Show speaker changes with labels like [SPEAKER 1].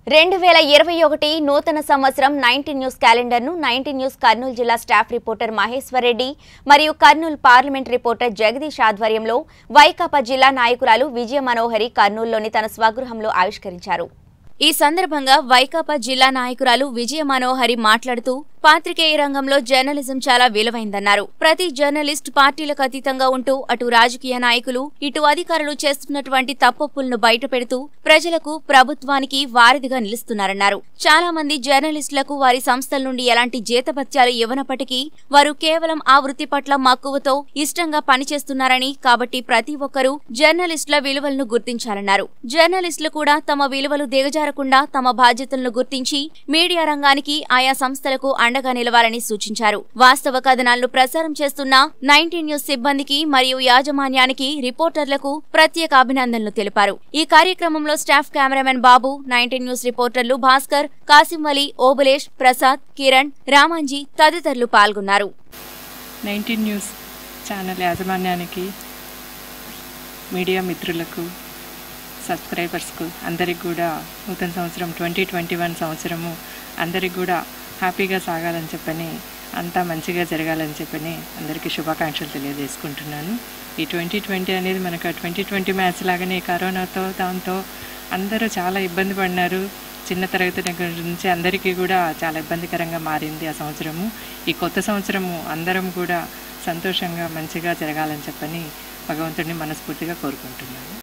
[SPEAKER 1] రెండు వేల ఇరవై ఒకటి నూతన సంవత్సరం నైన్టీన్ న్యూస్ క్యాలెండర్ను నైన్టీన్ న్యూస్ కర్నూలు జిల్లా స్టాఫ్ రిపోర్టర్ మహేశ్వర్ రెడ్డి మరియు కర్నూలు పార్లమెంట్ రిపోర్టర్ జగదీష్ ఆధ్వర్యంలో వైకాపా జిల్లా నాయకురాలు విజయ మనోహరి కర్నూలులోని తన స్వగృహంలో ఆవిష్కరించారు ఈ సందర్భంగా వైకాపా జిల్లా నాయకురాలు విజయ మనోహరి మాట్లాడుతూ పాత్రికేయ రంగంలో జర్నలిజం చాలా విలువైందన్నారు ప్రతి జర్నలిస్ట్ పార్టీలకు అతీతంగా ఉంటూ అటు రాజకీయ నాయకులు ఇటు అధికారులు చేస్తున్నటువంటి తప్పొప్పులను బయటపెడుతూ ప్రజలకు ప్రభుత్వానికి వారధిగా నిలుస్తున్నారన్నారు చాలా మంది జర్నలిస్టులకు వారి సంస్థల నుండి ఎలాంటి జీతభత్యాలు ఇవ్వనప్పటికీ వారు కేవలం ఆ వృత్తి పట్ల మక్కువతో ఇష్టంగా పనిచేస్తున్నారని కాబట్టి ప్రతి ఒక్కరూ జర్నలిస్టుల విలువలను గుర్తించాలన్నారు జర్నలిస్టులు కూడా తమ విలువలు దిగజారకుండా తమ బాధ్యతలను గుర్తించి మీడియా రంగానికి ఆయా సంస్థలకు అండగా నిలవాలని సూచించారు వాస్తవ కథనాలను ప్రసారం చేస్తున్న నైన్టీన్ న్యూస్ సిబ్బందికి మరియు యాజమాన్యానికి రిపోర్టర్లకు ప్రత్యేక అభినందనలు తెలిపారు ఈ కార్యక్రమంలో staff cameraman Babu nineteen news రిపోర్టర్లు భాస్కర్ కాసింవలి ఓబులేష్ ప్రసాద్ కిరణ్ రామాంజీ తదితరులు పాల్గొన్నారు
[SPEAKER 2] నైన్టీన్ న్యూస్ ఛానల్ యాజమాన్యానికి మీడియా మిత్రులకు సబ్స్క్రైబర్స్కు అందరికి కూడా నూతన సంవత్సరం ట్వంటీ ట్వంటీ వన్ సంవత్సరము అందరికి కూడా హ్యాపీగా సాగాలని చెప్పని అంతా మంచిగా జరగాలని చెప్పని అందరికీ శుభాకాంక్షలు తెలియజేసుకుంటున్నాను ఈ ట్వంటీ ట్వంటీ అనేది మనకు ట్వంటీ ట్వంటీ మ్యాచ్ లాగానే కరోనాతో దాంతో అందరూ చాలా ఇబ్బంది పడినారు చిన్న తరగతి దగ్గర నుంచి అందరికీ కూడా చాలా ఇబ్బందికరంగా మారింది ఆ సంవత్సరము ఈ కొత్త సంవత్సరము అందరం కూడా సంతోషంగా మంచిగా జరగాలని చెప్పని భగవంతుడిని మనస్ఫూర్తిగా కోరుకుంటున్నాను